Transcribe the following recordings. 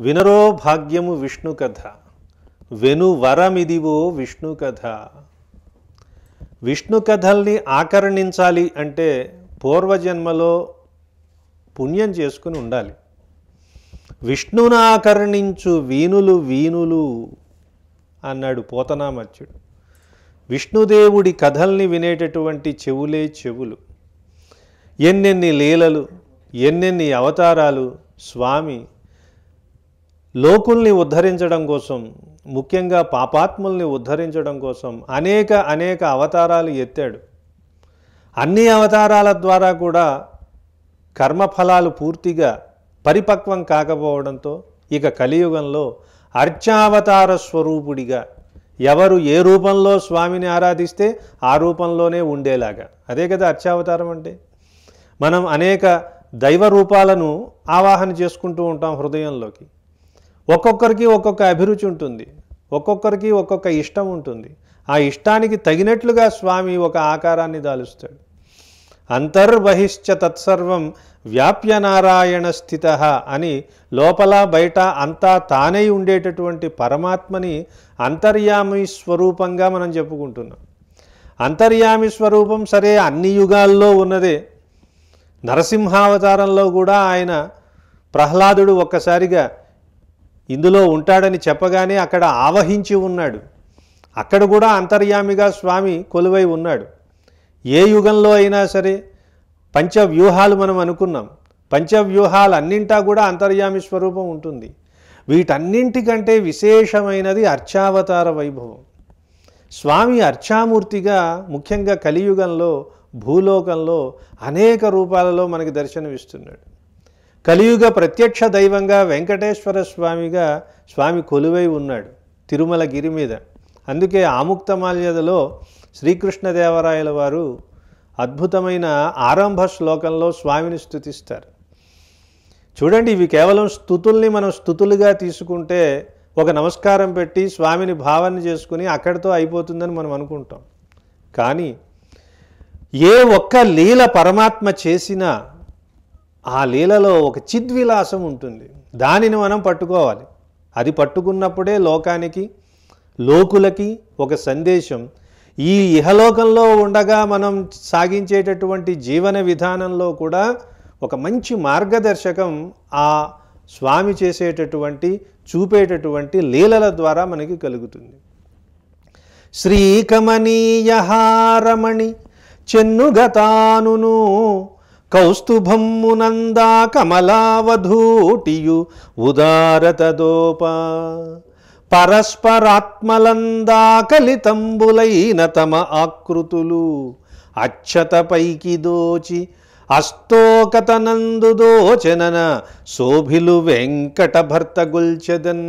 వినరో భాగ్యము విష్ణు కథ వెను వరమిదివో విష్ణు కథ విష్ణు కథల్ని ఆకర్ణించాలి అంటే పూర్వజన్మలో పుణ్యం చేసుకుని ఉండాలి విష్ణును ఆకర్ణించు వీనులు వీనులు అన్నాడు పోతనామత్యుడు విష్ణుదేవుడి కథల్ని వినేటటువంటి చెవులే చెవులు ఎన్నెన్ని లీలలు ఎన్నెన్ని అవతారాలు స్వామి లోకుల్ని ఉద్ధరించడం కోసం ముఖ్యంగా పాపాత్ముల్ని ఉద్ధరించడం కోసం అనేక అనేక అవతారాలు ఎత్తాడు అన్ని అవతారాల ద్వారా కూడా కర్మఫలాలు పూర్తిగా పరిపక్వం కాకపోవడంతో ఇక కలియుగంలో అర్చావతార స్వరూపుడిగా ఎవరు ఏ రూపంలో స్వామిని ఆరాధిస్తే ఆ రూపంలోనే ఉండేలాగా అదే కదా అర్చావతారం అంటే మనం అనేక దైవ రూపాలను ఆవాహన చేసుకుంటూ ఉంటాం హృదయంలోకి ఒక్కొక్కరికి ఒక్కొక్క అభిరుచి ఉంటుంది ఒక్కొక్కరికి ఒక్కొక్క ఇష్టం ఉంటుంది ఆ ఇష్టానికి తగినట్లుగా స్వామి ఒక ఆకారాన్ని దాలుస్తాడు అంతర్బహిశ్చ తత్సర్వం వ్యాప్య నారాయణ స్థిత అని లోపల బయట అంతా తానై ఉండేటటువంటి పరమాత్మని అంతర్యామి స్వరూపంగా మనం చెప్పుకుంటున్నాం అంతర్యామి స్వరూపం సరే అన్ని యుగాల్లో ఉన్నదే నరసింహావతారంలో కూడా ఆయన ప్రహ్లాదుడు ఒక్కసారిగా ఇందులో ఉంటాడని చెప్పగానే అక్కడ ఆవహించి ఉన్నాడు అక్కడ కూడా అంతర్యామిగా స్వామి కొలువై ఉన్నాడు ఏ యుగంలో అయినా సరే పంచవ్యూహాలు మనం అనుకున్నాం పంచవ్యూహాలు అన్నింటా కూడా అంతర్యామి స్వరూపం ఉంటుంది వీటన్నింటికంటే విశేషమైనది అర్చావతార వైభవం స్వామి అర్చామూర్తిగా ముఖ్యంగా కలియుగంలో భూలోకంలో అనేక రూపాలలో మనకి దర్శనమిస్తున్నాడు కలియుగ ప్రత్యక్ష దైవంగా వెంకటేశ్వర స్వామిగా స్వామి కొలువై ఉన్నాడు తిరుమల గిరి మీద అందుకే ఆముక్తమాల్యదలో శ్రీకృష్ణదేవరాయల వారు అద్భుతమైన ఆరంభ శ్లోకంలో స్వామిని స్తుతిస్తారు చూడండి ఇవి కేవలం స్థుతుల్ని మనం స్థుతులుగా తీసుకుంటే ఒక నమస్కారం పెట్టి స్వామిని భావన చేసుకుని అక్కడితో అయిపోతుందని మనం అనుకుంటాం కానీ ఏ ఒక్క లీల పరమాత్మ చేసినా ఆ లీలలో ఒక చిద్విలాసం ఉంటుంది దానిని మనం పట్టుకోవాలి అది పట్టుకున్నప్పుడే లోకానికి లోకులకి ఒక సందేశం ఈ ఇహలోకంలో ఉండగా మనం సాగించేటటువంటి జీవన విధానంలో కూడా ఒక మంచి మార్గదర్శకం ఆ స్వామి చేసేటటువంటి చూపేటటువంటి లీలల ద్వారా మనకి కలుగుతుంది శ్రీకమనీయహారమణి చెన్నుగతానును కౌస్తుభమ్మునందా కమలావధూటియు ఉదారతదోప పరస్పరాత్మలందా కలితంబులైన తమ ఆకృతులు అచ్చత పైకి దోచి అస్తోకతనందు దోచనన శోభిలు వెంకట భర్త గుల్చెదన్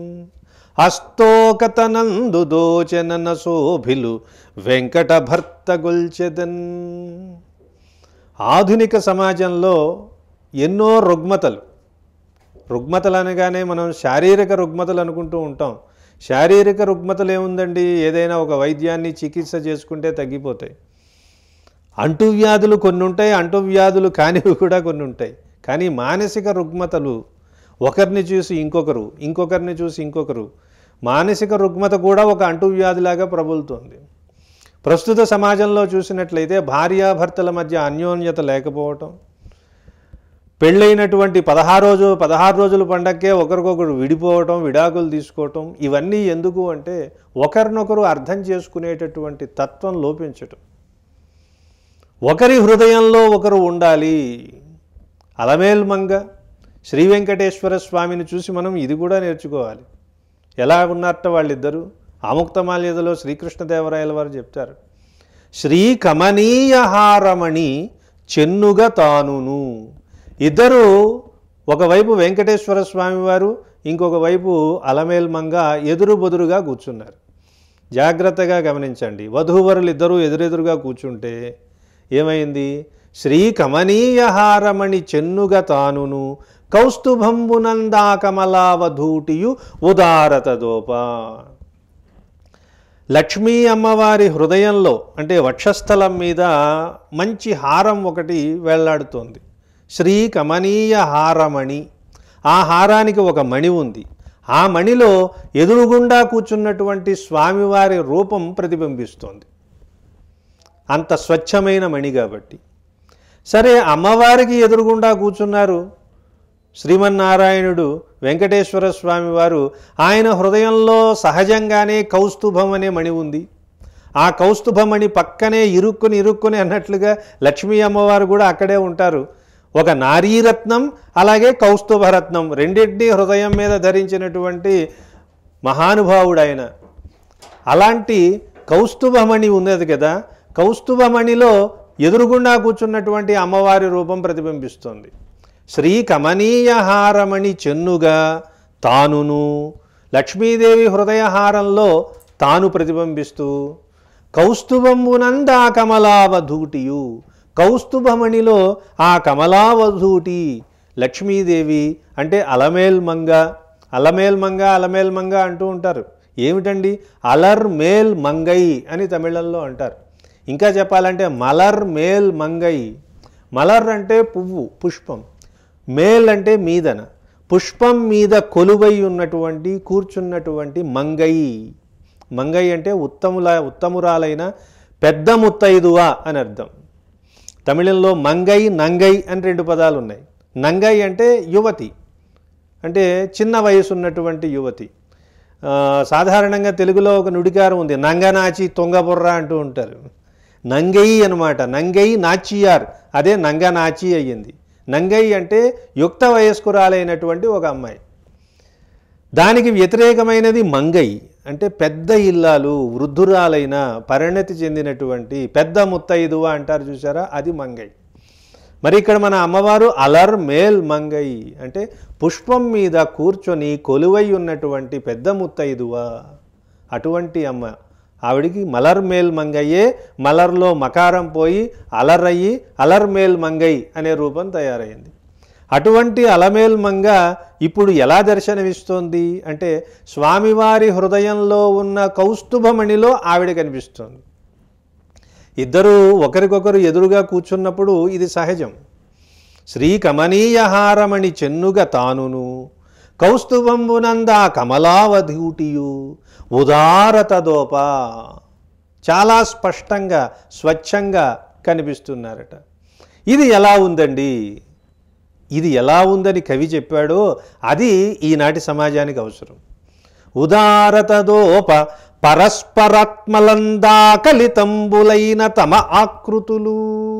అస్తోకతనందు దోచనన శోభిలు వెంకట భర్త గుల్చెదన్ ఆధునిక సమాజంలో ఎన్నో రుగ్మతలు రుగ్మతలు అనగానే మనం శారీరక రుగ్మతలు అనుకుంటూ ఉంటాం శారీరక రుగ్మతలు ఏముందండి ఏదైనా ఒక వైద్యాన్ని చికిత్స చేసుకుంటే తగ్గిపోతాయి అంటువ్యాధులు కొన్ని ఉంటాయి అంటువ్యాధులు కానివి కూడా కొన్ని ఉంటాయి కానీ మానసిక రుగ్మతలు ఒకరిని చూసి ఇంకొకరు ఇంకొకరిని చూసి ఇంకొకరు మానసిక రుగ్మత కూడా ఒక అంటువ్యాధిలాగా ప్రబలుతోంది ప్రస్తుత సమాజంలో చూసినట్లయితే భార్యాభర్తల మధ్య అన్యోన్యత లేకపోవటం పెళ్ళైనటువంటి పదహారు రోజు పదహారు రోజుల పండక్కే ఒకరికొకరు విడిపోవటం విడాకులు తీసుకోవటం ఇవన్నీ ఎందుకు అంటే ఒకరినొకరు అర్థం చేసుకునేటటువంటి తత్వం లోపించటం ఒకరి హృదయంలో ఒకరు ఉండాలి అలమేల్ మంగ శ్రీ వెంకటేశ్వర స్వామిని చూసి మనం ఇది కూడా నేర్చుకోవాలి ఎలా ఉన్నారట వాళ్ళిద్దరూ ఆముక్తమాల్యదలో శ్రీకృష్ణదేవరాయల వారు చెప్తారు శ్రీ కమనీయహారమణి చెన్నుగా తానును ఇద్దరు ఒకవైపు వెంకటేశ్వర స్వామి వారు ఇంకొక వైపు అలమేల్ మంగ ఎదురు బొదురుగా కూర్చున్నారు జాగ్రత్తగా గమనించండి వధూవరులు ఇద్దరూ ఎదురెదురుగా కూర్చుంటే ఏమైంది శ్రీ కమనీయహారమణి చెన్నుగ తానును కౌస్తుభంబునందా కమలావధూటియు ఉదారతదోప లక్ష్మీ అమ్మవారి హృదయంలో అంటే వక్షస్థలం మీద మంచి హారం ఒకటి వేళ్లాడుతోంది శ్రీ కమనీయ హారమణి ఆ హారానికి ఒక మణి ఉంది ఆ మణిలో ఎదురుగుండా కూర్చున్నటువంటి స్వామివారి రూపం ప్రతిబింబిస్తోంది అంత స్వచ్ఛమైన మణి కాబట్టి సరే అమ్మవారికి ఎదురుగుండా కూర్చున్నారు శ్రీమన్నారాయణుడు వెంకటేశ్వర స్వామి వారు ఆయన హృదయంలో సహజంగానే కౌస్తుభం అనే మణి ఉంది ఆ కౌస్తుభమణి పక్కనే ఇరుక్కుని ఇరుక్కుని అన్నట్లుగా లక్ష్మీ అమ్మవారు కూడా అక్కడే ఉంటారు ఒక నారీరత్నం అలాగే కౌస్తుభరత్నం రెండింటినీ హృదయం మీద ధరించినటువంటి మహానుభావుడు ఆయన అలాంటి కౌస్తుభమణి ఉన్నది కదా కౌస్తుభమణిలో ఎదురుగుండా కూర్చున్నటువంటి అమ్మవారి రూపం ప్రతిబింబిస్తుంది శ్రీ కమనీయహారమణి చెన్నుగా తానును లక్ష్మీదేవి హృదయహారంలో తాను ప్రతిబింబిస్తూ కౌస్తుభంబునందా కమలావధూటియు కౌస్తుభమణిలో ఆ కమలావధూటి లక్ష్మీదేవి అంటే అలమేల్ మంగ అలమేల్ మంగ అలమేల్ మంగ అంటూ ఉంటారు ఏమిటండి అలర్ మేల్ మంగై అని తమిళంలో అంటారు ఇంకా చెప్పాలంటే మలర్ మేల్ మంగై మలర్ అంటే పువ్వు పుష్పం మేల్ అంటే మీదన పుష్పం మీద కొలువై ఉన్నటువంటి కూర్చున్నటువంటి మంగై మంగై అంటే ఉత్తముల ఉత్తమురాలైన పెద్ద ముత్తైదువా అని అర్థం తమిళంలో మంగై నంగై అని రెండు పదాలు ఉన్నాయి నంగై అంటే యువతి అంటే చిన్న వయసు ఉన్నటువంటి యువతి ఆ, సాధారణంగా తెలుగులో ఒక నుడికారం ఉంది నంగనాచి తొంగబుర్ర అంటూ ఉంటారు నంగై అనమాట నంగై నాచియార్ అదే నంగనాచి అయ్యింది నంగై అంటే యుక్త వయస్కురాలైనటువంటి ఒక అమ్మాయి దానికి వ్యతిరేకమైనది మంగై అంటే పెద్ద ఇల్లాలు వృద్ధురాలైన పరిణతి చెందినటువంటి పెద్ద ముత్తైదువ అంటారు చూసారా అది మంగై మరి ఇక్కడ మన అమ్మవారు అలర్ మేల్ మంగై అంటే పుష్పం మీద కూర్చొని కొలువై ఉన్నటువంటి పెద్ద ముత్తైదువ అటువంటి అమ్మ ఆవిడికి మలర్ మేల్ మంగయ్యే మలర్లో మకారం పోయి అలరయ్యి అలర్ మేల్ మంగై అనే రూపం తయారైంది అటువంటి అలమేల్ మంగ ఇప్పుడు ఎలా దర్శనమిస్తోంది అంటే స్వామివారి హృదయంలో ఉన్న కౌస్తుభమణిలో ఆవిడ కనిపిస్తోంది ఇద్దరు ఒకరికొకరు ఎదురుగా కూర్చున్నప్పుడు ఇది సహజం శ్రీ కమనీయహారమణి చెన్నుగ తానును కౌస్తుభంబునందా కమలావధూటియు ఉదారతదోప చాలా స్పష్టంగా స్వచ్ఛంగా కనిపిస్తున్నారట ఇది ఎలా ఉందండి ఇది ఎలా ఉందని కవి చెప్పాడో అది ఈనాటి సమాజానికి అవసరం ఉదారతదోప పరస్పరాత్మలందాకలితంబులైన తమ ఆకృతులు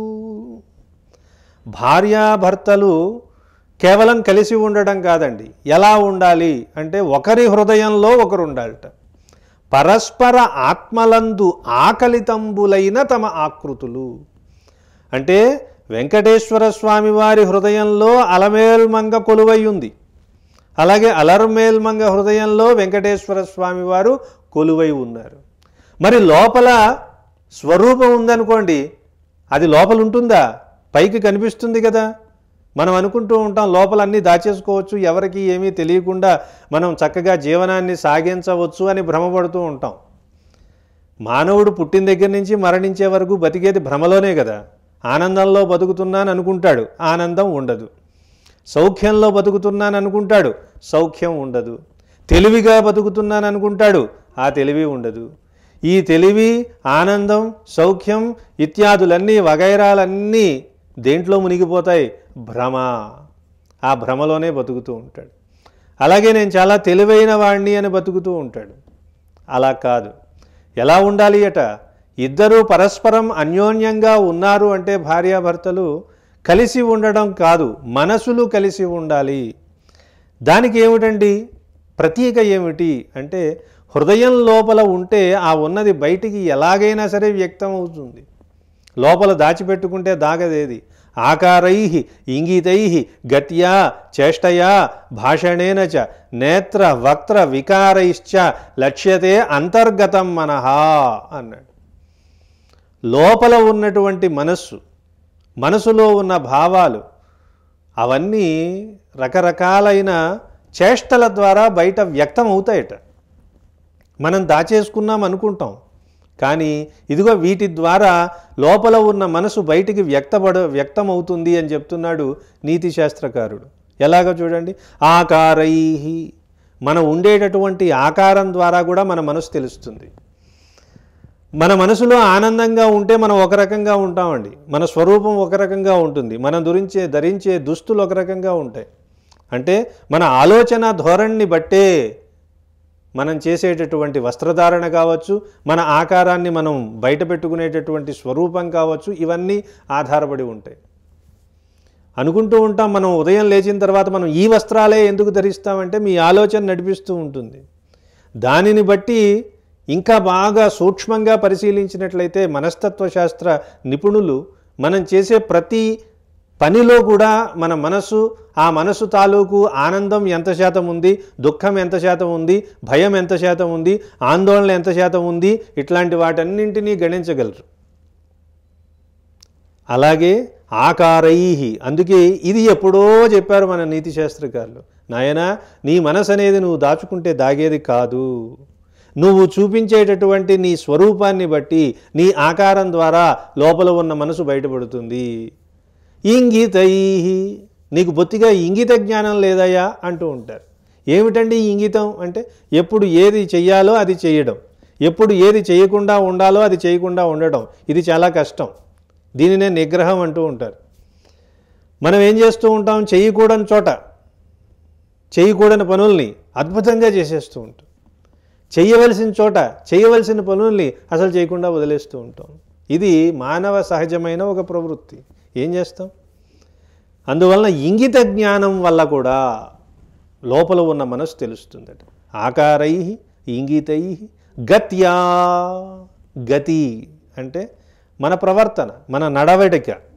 భార్యాభర్తలు కేవలం కలిసి ఉండడం కాదండి ఎలా ఉండాలి అంటే ఒకరి హృదయంలో ఒకరు ఉండాలట పరస్పర ఆత్మలందు ఆకలితంబులైన తమ ఆకృతులు అంటే వెంకటేశ్వర స్వామి వారి హృదయంలో అలమేల్మంగ కొలువై ఉంది అలాగే అలర్మేల్మంగ హృదయంలో వెంకటేశ్వర స్వామి వారు కొలువై ఉన్నారు మరి లోపల స్వరూపం ఉందనుకోండి అది లోపల ఉంటుందా పైకి కనిపిస్తుంది కదా మనం అనుకుంటూ ఉంటాం లోపల అన్నీ దాచేసుకోవచ్చు ఎవరికి ఏమీ తెలియకుండా మనం చక్కగా జీవనాన్ని సాగించవచ్చు అని భ్రమపడుతూ ఉంటాం మానవుడు పుట్టిన దగ్గర నుంచి మరణించే వరకు బతికేది భ్రమలోనే కదా ఆనందంలో బతుకుతున్నాను అనుకుంటాడు ఆనందం ఉండదు సౌఖ్యంలో బతుకుతున్నాను అనుకుంటాడు సౌఖ్యం ఉండదు తెలివిగా బతుకుతున్నాను అనుకుంటాడు ఆ తెలివి ఉండదు ఈ తెలివి ఆనందం సౌఖ్యం ఇత్యాదులన్నీ వగైరాలన్నీ దేంట్లో మునిగిపోతాయి భ్రమ ఆ భ్రమలోనే బతుకుతూ ఉంటాడు అలాగే నేను చాలా తెలివైన వాణ్ణి అని బతుకుతూ ఉంటాడు అలా కాదు ఎలా ఉండాలి అట ఇద్దరూ పరస్పరం అన్యోన్యంగా ఉన్నారు అంటే భార్యాభర్తలు కలిసి ఉండడం కాదు మనసులు కలిసి ఉండాలి దానికి ఏమిటండి ప్రతీక ఏమిటి అంటే హృదయం లోపల ఉంటే ఆ ఉన్నది బయటికి ఎలాగైనా సరే వ్యక్తం అవుతుంది లోపల దాచిపెట్టుకుంటే దాగదేది ఆకారై ఇంగితై గత్యా చేష్టయా భాషణేన చ నేత్ర వక్త్ర వికారైశ్చ లక్ష్యతే అంతర్గతం మనహ అన్నాడు లోపల ఉన్నటువంటి మనస్సు మనసులో ఉన్న భావాలు అవన్నీ రకరకాలైన చేష్టల ద్వారా బయట వ్యక్తం అవుతాయట మనం దాచేసుకున్నాం అనుకుంటాం కానీ ఇదిగో వీటి ద్వారా లోపల ఉన్న మనసు బయటికి వ్యక్తపడ వ్యక్తమవుతుంది అని చెప్తున్నాడు నీతి శాస్త్రకారుడు ఎలాగో చూడండి ఆకారై మనం ఉండేటటువంటి ఆకారం ద్వారా కూడా మన మనసు తెలుస్తుంది మన మనసులో ఆనందంగా ఉంటే మనం ఒక రకంగా ఉంటామండి మన స్వరూపం ఒక రకంగా ఉంటుంది మనం ధరించే ధరించే దుస్తులు ఒక రకంగా ఉంటాయి అంటే మన ఆలోచన ధోరణిని బట్టే మనం చేసేటటువంటి వస్త్రధారణ కావచ్చు మన ఆకారాన్ని మనం బయట పెట్టుకునేటటువంటి స్వరూపం కావచ్చు ఇవన్నీ ఆధారపడి ఉంటాయి అనుకుంటూ ఉంటాం మనం ఉదయం లేచిన తర్వాత మనం ఈ వస్త్రాలే ఎందుకు ధరిస్తామంటే మీ ఆలోచన నడిపిస్తూ ఉంటుంది దానిని బట్టి ఇంకా బాగా సూక్ష్మంగా పరిశీలించినట్లయితే మనస్తత్వ శాస్త్ర నిపుణులు మనం చేసే ప్రతి పనిలో కూడా మన మనసు ఆ మనసు తాలూకు ఆనందం ఎంత శాతం ఉంది దుఃఖం ఎంత శాతం ఉంది భయం ఎంత శాతం ఉంది ఆందోళన ఎంత శాతం ఉంది ఇట్లాంటి వాటన్నింటినీ గణించగలరు అలాగే ఆకారై అందుకే ఇది ఎప్పుడో చెప్పారు మన నీతి శాస్త్రకారులు నాయనా నీ మనసు అనేది నువ్వు దాచుకుంటే దాగేది కాదు నువ్వు చూపించేటటువంటి నీ స్వరూపాన్ని బట్టి నీ ఆకారం ద్వారా లోపల ఉన్న మనసు బయటపడుతుంది ఇంగితై నీకు బొత్తిగా ఇంగిత జ్ఞానం లేదయ్యా అంటూ ఉంటారు ఏమిటండి ఈ ఇంగితం అంటే ఎప్పుడు ఏది చెయ్యాలో అది చేయడం ఎప్పుడు ఏది చేయకుండా ఉండాలో అది చేయకుండా ఉండడం ఇది చాలా కష్టం దీనినే నిగ్రహం అంటూ ఉంటారు మనం ఏం చేస్తూ ఉంటాం చేయకూడని చోట చేయకూడని పనుల్ని అద్భుతంగా చేసేస్తూ ఉంటాం చేయవలసిన చోట చేయవలసిన పనుల్ని అసలు చేయకుండా వదిలేస్తూ ఉంటాం ఇది మానవ సహజమైన ఒక ప్రవృత్తి ఏం చేస్తాం అందువలన ఇంగిత జ్ఞానం వల్ల కూడా లోపల ఉన్న మనసు తెలుస్తుందట ఆకారై ఇంగితై గత్యా గతి అంటే మన ప్రవర్తన మన నడవడిక